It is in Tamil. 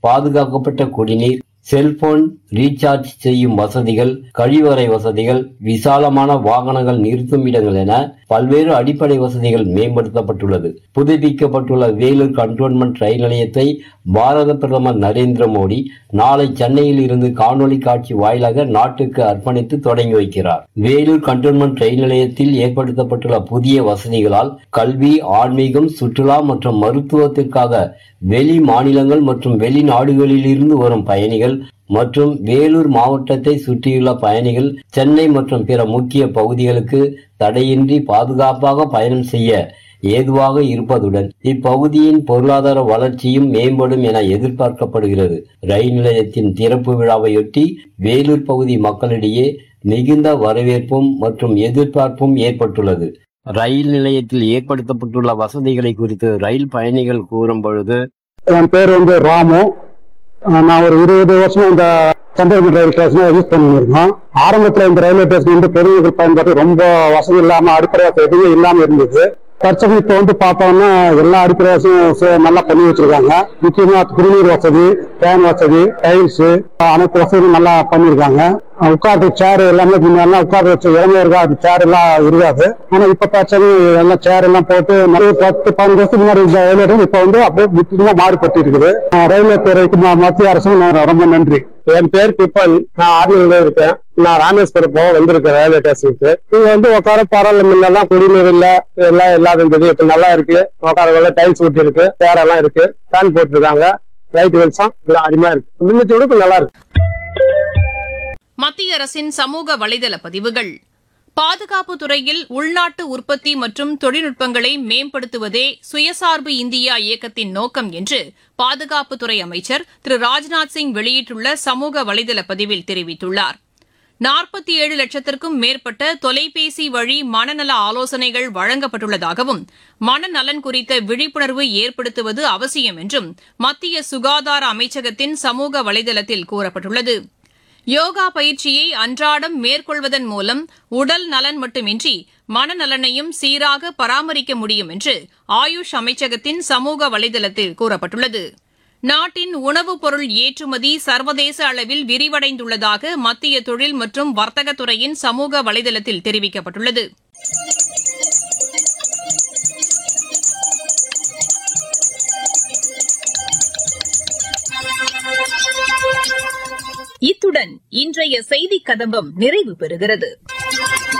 பாதுகாக்கப்பட்ட குடிநீர் செல்போன் ரீசார்ஜ் செய்யும் வசதிகள் கழிவறை வசதிகள் விசாலமான வாகனங்கள் நிறுத்தும் இடங்கள் என பல்வேறு அடிப்படை வசதிகள் மேம்படுத்தப்பட்டுள்ளது புதுப்பிக்கப்பட்டுள்ள வேலூர் கண்டோன்மெண்ட் ரயில் நிலையத்தை பாரத பிரதமர் நரேந்திர மோடி நாளை சென்னையில் இருந்து காணொலி காட்சி வாயிலாக நாட்டுக்கு அர்ப்பணித்து தொடங்கி வைக்கிறார் வேலூர் கண்டோன்மெண்ட் ரயில் நிலையத்தில் ஏற்படுத்தப்பட்டுள்ள புதிய வசதிகளால் கல்வி ஆன்மீகம் சுற்றுலா மற்றும் மருத்துவத்திற்காக வெளி மாநிலங்கள் மற்றும் வெளிநாடுகளில் இருந்து வரும் பயணிகள் மற்றும் வேலூர் மாவட்டத்தை சுற்றியுள்ள பயணிகள் சென்னை மற்றும் பிற முக்கிய பகுதிகளுக்கு தடையின்றி பாதுகாப்பாக பயணம் செய்ய ஏதுவாக இருப்பதுடன் இப்பகுதியின் பொருளாதார வளர்ச்சியும் மேம்படும் என எதிர்பார்க்கப்படுகிறது ரயில் நிலையத்தின் திறப்பு விழாவையொட்டி வேலூர் பகுதி மக்களிடையே மிகுந்த வரவேற்பும் மற்றும் எதிர்பார்ப்பும் ஏற்பட்டுள்ளது ரயில் நிலையத்தில் ஏற்படுத்தப்பட்டுள்ள வசதிகளை குறித்து ரயில் பயணிகள் கூறும் பொழுது என் பேர் வந்து ராமு அஹ் நான் ஒரு இருபது வருஷம் இந்த கண்டோன்மெண்ட் ரயில் ஸ்டேஷனை யூஸ் பண்ணிருக்கோம் ஆரம்பத்துல இந்த ரயில்வே ஸ்டேஷன் வந்து பெரியவர்கள் பயன்பாடு ரொம்ப வசதி இல்லாம அடிப்படை வசதி எதுவுமே இல்லாம இருந்தது தற்சமயம் இப்ப வந்து பார்த்தோம்னா எல்லா அடிப்படை வசதியும் ச- நல்லா பண்ணி வச்சிருக்காங்க முக்கியமா குடிநீர் வசதி ஃபேன் வசதி டைல்ஸ் அனைத்து வசதியும் நல்லா பண்ணிருக்காங்க உட்கார்ந்து சேர் எல்லாமே முன்னெல்லாம் உட்கார்ந்து வச்ச இடமே இருக்காது சேர் எல்லாம் இருக்காது ஆனா இப்ப தற்சமயம் எல்லாம் சேர் எல்லாம் போட்டு நிறைய பத்து பதினஞ்சு வருஷத்துக்கு முன்னாடி இருந்த ரயில்வே ஸ்டேஷன் இப்ப வந்து அப்படியே முற்றிலுமா மாறுபட்டு இருக்குது அஹ் ரயில்வே துறைக்கு ம- மத்திய அரசும் நான் ரொம்ப நன்றி என் பேர் கிப்பன் நான் ஆர்மியில இருக்கேன் நான் ராமேஸ்வரம் போக வந்திருக்கேன் ரயில்வே ஸ்டேஷனுக்கு இங்க வந்து உட்கார பரவாயில்ல முன்னெல்லாம் குடிநீர் இல்ல எல்லாம் இல்லாத இருந்தது இப்ப நல்லா இருக்கு உட்கார டைல்ஸ் ஊட்டி இருக்கு சேர் எல்லாம் இருக்கு ஃபேன் போட்டிருக்காங்க லைட் வெளிச்சம் எல்லாம் அருமையா இருக்கு முன்னத்தை விட இப்ப நல்லா இருக்கு மத்திய அரசின் சமூக வலைதள பதிவுகள் பாதுகாப்பு துறையில் உள்நாட்டு உற்பத்தி மற்றும் தொழில்நுட்பங்களை மேம்படுத்துவதே சுயசார்பு இந்தியா இயக்கத்தின் நோக்கம் என்று பாதுகாப்புத்துறை அமைச்சர் திரு ராஜ்நாத் சிங் வெளியிட்டுள்ள சமூக வலைதள பதிவில் தெரிவித்துள்ளார் நாற்பத்தி ஏழு லட்சத்திற்கும் மேற்பட்ட தொலைபேசி வழி மனநல ஆலோசனைகள் வழங்கப்பட்டுள்ளதாகவும் மனநலன் குறித்த விழிப்புணர்வு ஏற்படுத்துவது அவசியம் என்றும் மத்திய சுகாதார அமைச்சகத்தின் சமூக வலைதளத்தில் கூறப்பட்டுள்ளது யோகா பயிற்சியை அன்றாடம் மேற்கொள்வதன் மூலம் உடல் நலன் மட்டுமின்றி மனநலனையும் சீராக பராமரிக்க முடியும் என்று ஆயுஷ் அமைச்சகத்தின் சமூக வலைதளத்தில் கூறப்பட்டுள்ளது நாட்டின் உணவுப் பொருள் ஏற்றுமதி சர்வதேச அளவில் விரிவடைந்துள்ளதாக மத்திய தொழில் மற்றும் வர்த்தகத்துறையின் சமூக வலைதளத்தில் தெரிவிக்கப்பட்டுள்ளது இத்துடன் இன்றைய செய்திக் கதம்பம் நிறைவு பெறுகிறது